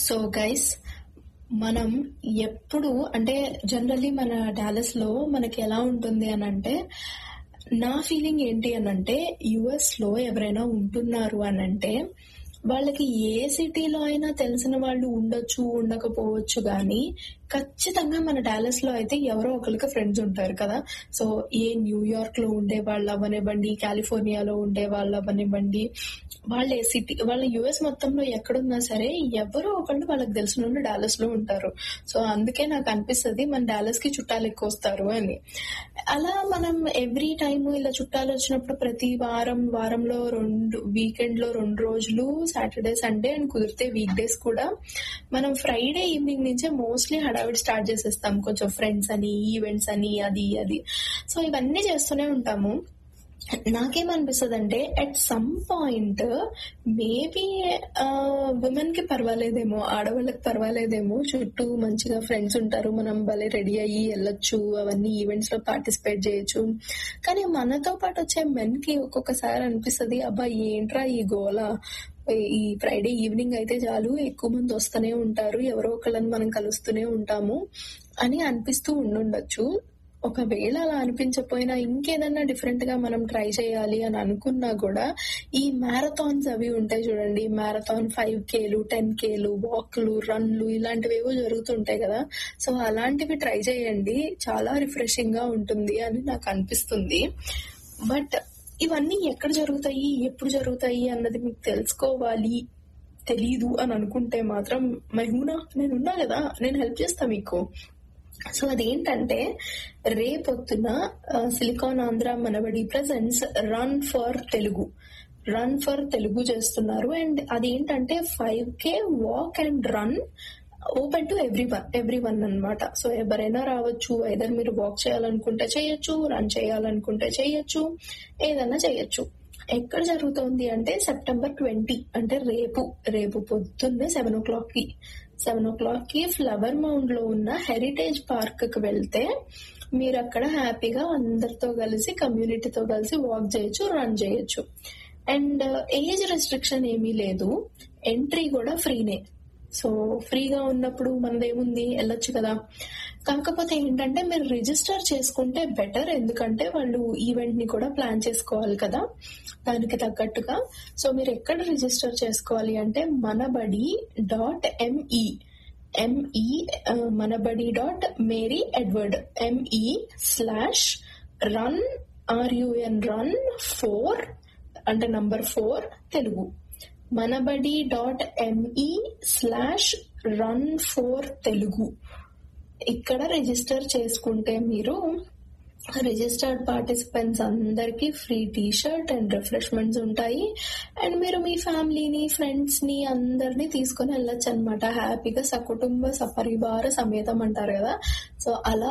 so guys మనం ఎప్పుడు అంటే జనరల్లీ మన డాలస్ లో మనకి ఎలా ఉంటుంది అని అంటే నా ఫీలింగ్ ఏంటి అని అంటే యుఎస్ లో ఎవరైనా ఉంటున్నారు అని అంటే వాళ్ళకి ఏ సిటీలో అయినా తెలిసిన వాళ్ళు ఉండొచ్చు ఉండకపోవచ్చు కానీ ఖచ్చితంగా మన డాలస్ లో అయితే ఎవరో ఒకరికి ఫ్రెండ్స్ ఉంటారు కదా సో ఏ న్యూయార్క్ లో ఉండే వాళ్ళు అవ్వనివ్వండి కాలిఫోర్నియాలో ఉండే వాళ్ళు అవ్వనివ్వండి వాళ్ళ ఏ సిటీ వాళ్ళ యుఎస్ మొత్తంలో ఎక్కడున్నా సరే ఎవరో ఒకళ్ళు వాళ్ళకి తెలిసిన వాళ్ళు డాలస్ లో ఉంటారు సో అందుకే నాకు అనిపిస్తుంది మన డాలస్ కి చుట్టాలు ఎక్కువ వస్తారు అని అలా మనం ఎవ్రీ టైమ్ ఇలా చుట్టాలు వచ్చినప్పుడు ప్రతి వారం వారంలో రెండు వీకెండ్ లో రెండు రోజులు సాటర్డే సండే అండ్ కుదిరితే వీక్ డేస్ కూడా మనం ఫ్రైడే ఈవినింగ్ నుంచే మోస్ట్లీ హడావిడి స్టార్ట్ చేసేస్తాం కొంచెం ఫ్రెండ్స్ అని ఈవెంట్స్ అని అది అది సో ఇవన్నీ చేస్తూనే ఉంటాము నాకేమనిపిస్తుంది అంటే at some point maybe women కి పర్వాలేదేమో ఆడవాళ్ళకి పర్వాలేదేమో చుట్టూ మంచిగా ఫ్రెండ్స్ ఉంటారు మనం భలే రెడీ అయ్యి వెళ్ళొచ్చు అవన్నీ ఈవెంట్స్ లో పార్టిసిపేట్ చేయొచ్చు కానీ మనతో పాటు వచ్చే మెన్ కి ఒక్కొక్కసారి అనిపిస్తుంది అబ్బా ఏంట్రా ఈ గోల ఈ ఫ్రైడే ఈవినింగ్ అయితే చాలు ఎక్కువ మంది వస్తూనే ఉంటారు ఎవరో ఒకళ్ళని మనం కలుస్తూనే ఉంటాము అని అనిపిస్తూ ఉండుండొచ్చు ఒకవేళ అలా అనిపించకపోయినా ఇంకేదన్నా డిఫరెంట్ గా మనం ట్రై చేయాలి అని అనుకున్నా కూడా ఈ మ్యారథాన్స్ అవి ఉంటాయి చూడండి మ్యారథాన్ ఫైవ్ కేలు టెన్ కేలు వాక్లు రన్లు ఇలాంటివి ఏవో జరుగుతుంటాయి కదా సో అలాంటివి ట్రై చేయండి చాలా రిఫ్రెషింగ్ గా ఉంటుంది అని నాకు అనిపిస్తుంది బట్ ఇవన్నీ ఎక్కడ జరుగుతాయి ఎప్పుడు జరుగుతాయి అన్నది మీకు తెలుసుకోవాలి తెలీదు అని అనుకుంటే మాత్రం మహిమూనా నేనున్నా కదా నేను హెల్ప్ చేస్తా మీకు సో అదేంటంటే రేపొద్దున Silicon Andhra Manabadi presents run for Telugu run for Telugu చేస్తున్నారు అండ్ అదేంటంటే five K walk and run open to everyone everyone అనమాట సో ఎవరైనా రావచ్చు ఐదర్ మీరు వాక్ చేయాలనుకుంటే చేయొచ్చు రన్ చేయాలనుకుంటే చేయొచ్చు ఏదన్నా చేయొచ్చు ఎక్కడ జరుగుతోంది అంటే సెప్టెంబర్ ట్వంటీ అంటే రేపు రేపు పొద్దున్నే సెవెన్ ఓ క్లాక్ కి సెవెన్ ఓ క్లాక్ కి ఫ్లవర్ మౌండ్ లో ఉన్న హెరిటేజ్ పార్క్ కి వెళ్తే మీరు అక్కడ హ్యాపీగా అందరితో కలిసి కమ్యూనిటీతో కలిసి వాక్ చేయొచ్చు రన్ చేయొచ్చు అండ్ ఏజ్ రెస్ట్రిక్షన్ ఏమీ లేదు ఎంట్రీ కూడా ఫ్రీనే సో ఫ్రీగా ఉన్నప్పుడు మనదేముంది వెళ్ళొచ్చు కదా కాకపోతే ఏంటంటే మీరు రిజిస్టర్ చేసుకుంటే బెటర్ ఎందుకంటే వాళ్ళు ఈవెంట్ ని కూడా ప్లాన్ చేసుకోవాలి కదా దానికి తగ్గట్టుగా సో మీరు ఎక్కడ రిజిస్టర్ చేసుకోవాలి అంటే Manabadi dot ME ME Manabadi dot Mary Edward ME slash run RUN run four అంటే number four Telugu Manabadi dot ME slash run four Telugu ఇక్కడ రిజిస్టర్ చేసుకుంటే మీరు రిజిస్టర్డ్ పార్టిసిపెంట్స్ అందరికి free T shirt and refreshments ఉంటాయి అండ్ మీరు మీ ఫ్యామిలీని ఫ్రెండ్స్ ని అందరినీ తీసుకొని వెళ్ళొచ్చు అనమాట హ్యాపీగా సకుటుంబ సపరివార సమేతం అంటారు కదా సో అలా